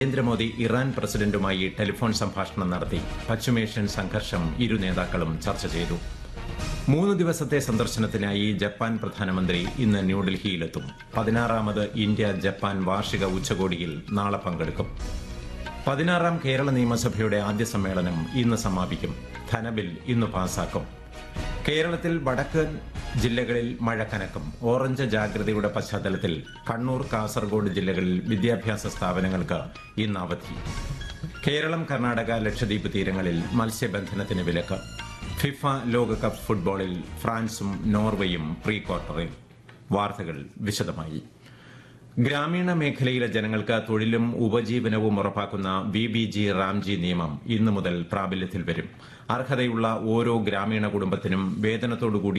Narendra Modi Iran പ്രസിഡന്റുമായി telephone സംഭാഷണം നടത്തി പശ്ചിമേഷ്യൻ സംഘർഷം ഇരു നേതാക്കളും ചർച്ച ചെയ്തു മൂന്ന് ദിവസത്തെ സന്ദർശനത്തിനായി ജപ്പാൻ പ്രധാനമന്ത്രി ഇന്ന് ന്യൂഡൽഹിയിലെത്തും പതിനാറാമത് ഇന്ത്യ ജപ്പാൻ വാർഷിക ഉച്ചകോടിയിൽ നാളെ പങ്കെടുക്കും പതിനാറാം കേരള നിയമസഭയുടെ ആദ്യ സമ്മേളനം ഇന്ന് സമാപിക്കും ധനബിൽ ഇന്ന് പാസാക്കും കേരളത്തിൽ വടക്കൻ ജില്ലകളിൽ മഴ കനക്കും ഓറഞ്ച് ജാഗ്രതയുടെ പശ്ചാത്തലത്തിൽ കണ്ണൂർ കാസർഗോഡ് ജില്ലകളിൽ വിദ്യാഭ്യാസ സ്ഥാപനങ്ങൾക്ക് ഇന്ന് അവധി കേരളം കർണാടക ലക്ഷദ്വീപ് തീരങ്ങളിൽ മത്സ്യബന്ധനത്തിന് വിലക്ക് ഫിഫ ലോകകപ്പ് ഫുട്ബോളിൽ ഫ്രാൻസും നോർവേയും പ്രീ ക്വാർട്ടറിൽ വാർത്തകൾ വിശദമായി ഗ്രാമീണ മേഖലയിലെ ജനങ്ങൾക്ക് തൊഴിലും ഉപജീവനവും ഉറപ്പാക്കുന്ന വി ബി ജി റാംജി നിയമം ഇന്നു മുതൽ പ്രാബല്യത്തിൽ വരും അർഹതയുള്ള ഓരോ ഗ്രാമീണ കുടുംബത്തിനും വേതനത്തോടുകൂടി